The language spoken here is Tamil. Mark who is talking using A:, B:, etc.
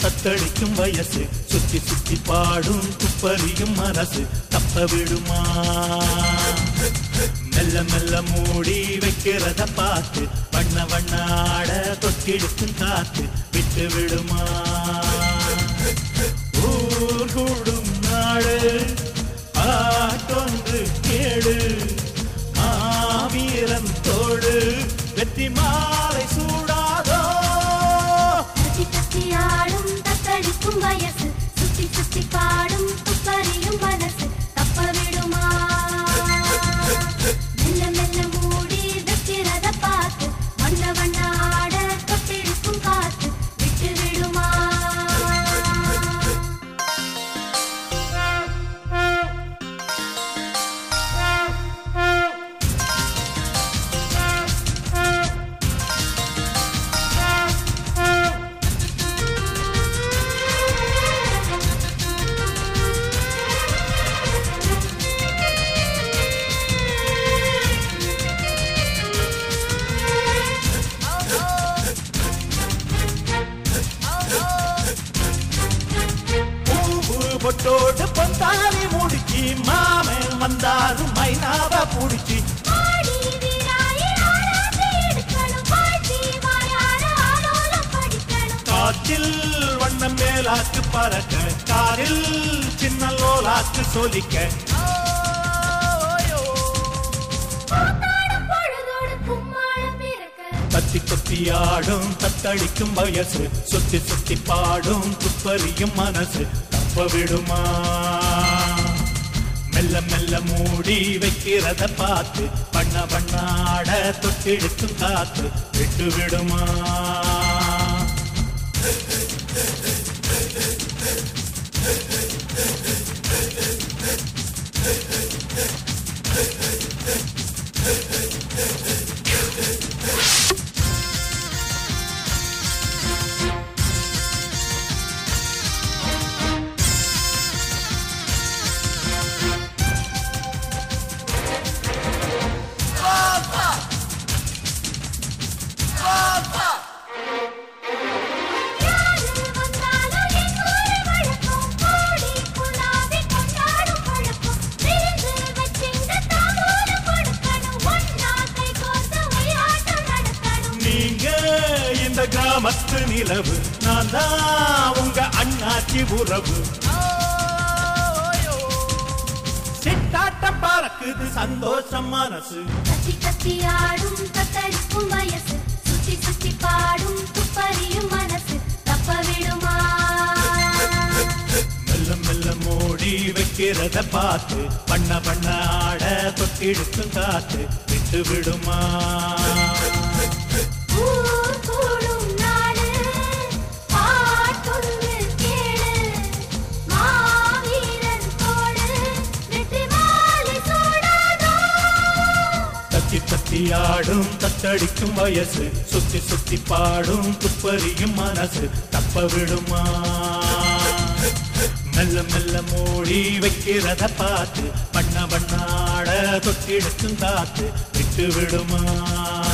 A: தத்தளிக்கும் வயசு சுத்தி சுத்தி பாடும் துப்பறியும் மனசு தப்ப விடுமா மெல்ல மெல்ல மூடி வைக்கிறத பார்த்து வண்ண வண்ண ஆட தொட்டிடுக்கும் காத்து விட்டு விடுமா ஊர் கூடும் நாடு பாட்டொன்று கேடு மாவீரன் தோடு வெற்றி மாலை சூடாதோ
B: தத்தி தத்தி ஆடும் தத்தளிக்கும் வயசு சுத்தி சுத்தி பாடும் துப்பறியும் மனசு தப்ப விடுமா மெல்ல மெல்ல மூடி வைக்கிறத பார்த்து வண்ண வண்ண ஆட தொட்டிருக்கும் காத்து விட்டு விடுமா
A: பூவு பொட்டோடு பொந்தாரி முடிச்சு மாமன் வந்தாரு மைனாவ புடிச்சு
B: ஆடி வீராயே ஆராய்ச்சி எடுக்கணும் வாழ்த்தி வாயார ஆலோலம் படிக்கணும்
A: காற்றில் வண்ணம் மேலாக்கு பறக்க காரில் சின்ன லோலாக்கு சொலிக்க
B: கூத்தாடும் பொழுதோடு கும்மாளம் பிறக்க
A: தத்தி கொத்தி ஆடும் தத்தளிக்கும் வயசு சுத்தி சுத்தி பாடும் துப்பறியும் மனசு தப்ப விடுமா மெல்ல மெல்ல மூடி வைக்கிறத பார்த்து பண்ண பண்ணாட தொட்டிடுக்கும் காத்து விட்டு விடுமா
B: யாரு வந்தாலும் எங்கூரு வழக்கம் கோடி குலாவி கொண்டாடும் பழக்கம் விருந்து வச்சிங்க தாமோடு கொடுக்கணும் ஒன்னா கை கோர்த்து விளையாட்டம் நடக்கணும்
A: நீங்க இந்த கிராமத்து நிலவு நான் தான் உங்க அண்ணாச்சி உறவு சிட்டாட்டம் பறக்குது சந்தோஷம் மனசு
B: கத்தி கத்தி ஆடும் தத்தளிக்கும் வயசு சுத்தி சுத்தி பாடும் துப்பறியும் மனசு தப்ப விடுமா
A: மெல்ல மெல்ல மூடி வைக்கிறத பார்த்து பண்ண பண்ண ஆட தொட்டிடுக்கும் காத்து விட்டு விடுமா
B: ஊர் கூடும் நாடு பாட்டொன்று கேளு மாவீரன் தோடு வெற்றி மாலை சூடாதோ
A: தத்தி தத்தி ஆடும் தத்தடிக்கும் வயசு சுத்தி சுத்தி பாடும் துப்பறியும் மனசு தப்ப விடுமா மெல்ல மெல்ல மூடி வைக்கிறத பார்த்து பண்ண பண்ணாட தொட்டிடுக்கும் காத்து விட்டு விடுமா